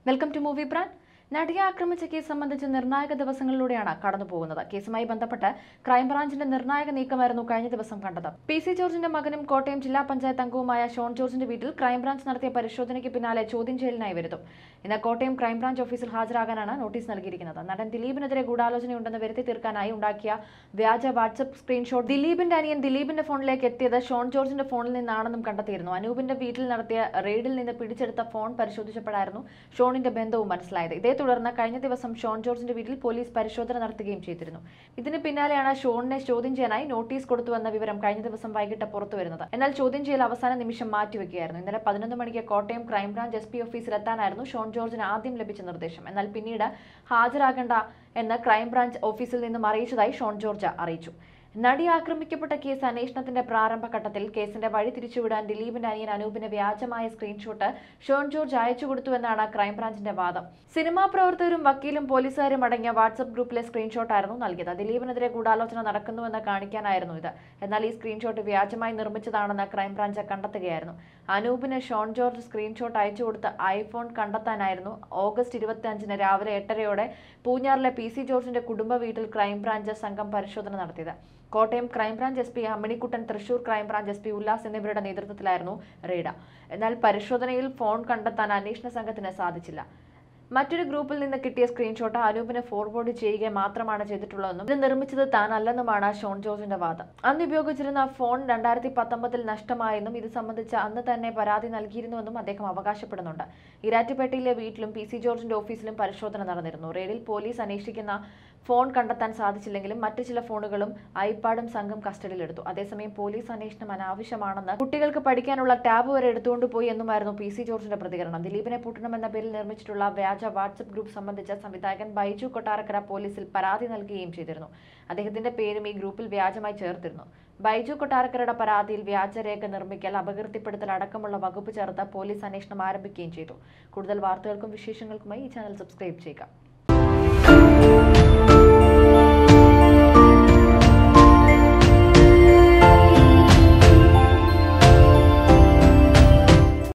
welcome to movie brand നടിയെ ആക്രമിച്ച case സംബന്ധിച്ച് നിർണായക ദിവസങ്ങളിലൂടെയാണ് കടന്നുപോകുന്നത് കേസുമായി ബന്ധപ്പെട്ട് ക്രൈംബ്രാഞ്ചിന്റെ നിർണായക നീക്കമായിരുന്നു കഴിഞ്ഞ ദിവസം കണ്ടത് പി സി ജോർജിന്റെ മകനും കോട്ടയം ജില്ലാ പഞ്ചായത്ത് അംഗവുമായ ഷോൺ ജോർജിന്റെ വീട്ടിൽ ക്രൈംബ്രാഞ്ച് നടത്തിയ പരിശോധനയ്ക്ക് പിന്നാലെ ചോദ്യം ചെയ്യലിനായി വരുന്നു ഇന്ന് കോട്ടയം ക്രൈംബ്രാഞ്ച് ഓഫീസിൽ ഹാജരാകാനാണ് നോട്ടീസ് നൽകിയിരിക്കുന്നത് നടൻ ദിലീപിനെതിരെ ഗൂഢാലോചനയുണ്ടെന്ന് വരുത്തി തീർക്കാനായി ഉണ്ടാക്കിയ വ്യാജ വാട്സപ്പ് സ്ക്രീൻഷോട്ട് ദിലീപിന്റെ അനിയൻ ദിലീപിന്റെ ഫോണിലേക്ക് എത്തിയത് ഷോൺ ജോർജിന്റെ ഫോണിൽ നിന്നാണെന്നും കണ്ടെത്തിയിരുന്നു അനൂപിന്റെ വീട്ടിൽ നടത്തിയ റെയ്ഡിൽ നിന്ന് പിടിച്ചെടുത്ത ഫോൺ പരിശോധിച്ചപ്പോഴായിരുന്നു ഷോണിന്റെ ബന്ധവും മനസ്സിലായത് ഇതേ തുടർന്ന് കഴിഞ്ഞ ദിവസം ഷോൺ ജോർജിന്റെ വീട്ടിൽ പോലീസ് പരിശോധന നടത്തുകയും ചെയ്തിരുന്നു ഇതിന് പിന്നാലെയാണ് ഷോണിനെ ചോദ്യം ചെയ്യാനായി നോട്ടീസ് കൊടുത്തുവെന്ന വിവരം കഴിഞ്ഞ ദിവസം വൈകിട്ട് പുറത്തു വരുന്നത് എന്നാൽ ചോദ്യം ചെയ്യൽ അവസാന നിമിഷം മാറ്റിവെക്കുകയായിരുന്നു ഇന്നലെ പതിനൊന്ന് മണിക്ക് കോട്ടയം ക്രൈംബ്രാഞ്ച് എസ് പി ഓഫീസിലെത്താനായിരുന്നു ഷോൺ ജോർജിന് ആദ്യം ലഭിച്ച നിർദ്ദേശം എന്നാൽ പിന്നീട് ഹാജരാകേണ്ട എന്ന് ക്രൈംബ്രാഞ്ച് ഓഫീസിൽ നിന്നും അറിയിച്ചതായി ഷോൺ ജോർജ് അറിയിച്ചു നടി ആക്രമിക്കപ്പെട്ട കേസ് അന്വേഷണത്തിന്റെ പ്രാരംഭഘട്ടത്തിൽ കേസിന്റെ വഴി തിരിച്ചുവിടാൻ ദിലീപിന്റെ അനിയൻ അനൂപിന് വ്യാജമായ സ്ക്രീൻഷോട്ട് ഷോൺ ജോർജ് അയച്ചു കൊടുത്തുവെന്നാണ് ക്രൈംബ്രാഞ്ചിന്റെ വാദം സിനിമാ പ്രവർത്തകരും വക്കീലും പോലീസുകാരും അടങ്ങിയ വാട്സപ്പ് ഗ്രൂപ്പിലെ സ്ക്രീൻഷോട്ടായിരുന്നു നൽകിയത് ദിലീപിനെതിരെ ഗൂഢാലോചന നടക്കുന്നുവെന്ന് കാണിക്കാനായിരുന്നു ഇത് എന്നാൽ ഈ സ്ക്രീൻഷോട്ട് വ്യാജമായി നിർമ്മിച്ചതാണെന്ന് ക്രൈംബ്രാഞ്ച് കണ്ടെത്തുകയായിരുന്നു അനൂപിന് ഷോൺ ജോർജ് സ്ക്രീൻഷോട്ട് അയച്ചു കൊടുത്ത ഐഫോൺ കണ്ടെത്താനായിരുന്നു ഓഗസ്റ്റ് ഇരുപത്തി അഞ്ചിന് രാവിലെ എട്ടരയോടെ പൂഞ്ഞാറിലെ പി സി ജോർജിന്റെ കുടുംബ വീട്ടിൽ ക്രൈംബ്രാഞ്ച് സംഘം പരിശോധന നടത്തിയത് Kottayam crime branch S P Amminikuttan Thrissur crime branch S P Ullas എന്നിവരുടെ നേതൃത്വത്തിലായിരുന്നു റെയ്ഡ് എന്നാൽ പരിശോധനയിൽ ഫോൺ കണ്ടെത്താൻ അന്വേഷണ സംഘത്തിന് സാധിച്ചില്ല മറ്റൊരു ഗ്രൂപ്പിൽ നിന്ന് കിട്ടിയ സ്ക്രീൻഷോട്ട് അനൂപിന് ഫോർവേഡ് ചെയ്യുക മാത്രമാണ് ചെയ്തിട്ടുള്ളതെന്നും ഇത് നിർമ്മിച്ചത് താനല്ലെന്നുമാണ് ഷോൺ ജോർജിന്റെ വാദം അന്ന് ഉപയോഗിച്ചിരുന്ന ഫോൺ രണ്ടായിരത്തി പത്തൊമ്പതിൽ നഷ്ടമായെന്നും ഇത് സംബന്ധിച്ച് അന്ന് തന്നെ പരാതി നൽകിയിരുന്നുവെന്നും അദ്ദേഹം അവകാശപ്പെടുന്നുണ്ട് ഇരാറ്റുപേട്ടയിലെ വീട്ടിലും പി സി ജോർജിന്റെ ഓഫീസിലും പരിശോധന നടന്നിരുന്നു റെയ്ഡിൽ പോലീസ് അന്വേഷിക്കുന്ന ഫോൺ കണ്ടെത്താൻ സാധിച്ചില്ലെങ്കിലും മറ്റു ചില ഫോണുകളും ഐപാഡും സംഘം കസ്റ്റഡിയിലെടുത്തു അതേസമയം പോലീസ് അന്വേഷണം അനാവശ്യമാണെന്ന് കുട്ടികൾക്ക് പഠിക്കാനുള്ള ടാബ് വരെ എടുത്തുകൊണ്ട് പോയി എന്നുമായിരുന്നു പി സി ജോർജിന്റെ പ്രതികരണം ദിലീപിനെ പൂട്ടണമെന്ന പേരിൽ നിർമ്മിച്ചിട്ടുള്ള വ്യാജ വാട്സപ്പ് ഗ്രൂപ്പ് സംബന്ധിച്ച സംവിധായകൻ ബൈജു കൊട്ടാരക്കര പോലീസിൽ പരാതി നൽകുകയും ചെയ്തിരുന്നു അദ്ദേഹത്തിന്റെ പേരും ഈ ഗ്രൂപ്പിൽ വ്യാജമായി ചേർത്തിരുന്നു ബൈജു കൊട്ടാരക്കരയുടെ പരാതിയിൽ വ്യാജരേഖ നിർമ്മിക്കൽ അപകീർത്തിപ്പെടുത്തൽ അടക്കമുള്ള വകുപ്പ് ചേർത്ത് പോലീസ് അന്വേഷണം ആരംഭിക്കുകയും ചെയ്തു കൂടുതൽ വാർത്തകൾക്കും വിശേഷങ്ങൾക്കുമായി ഈ ചാനൽ സബ്സ്ക്രൈബ് ചെയ്യുക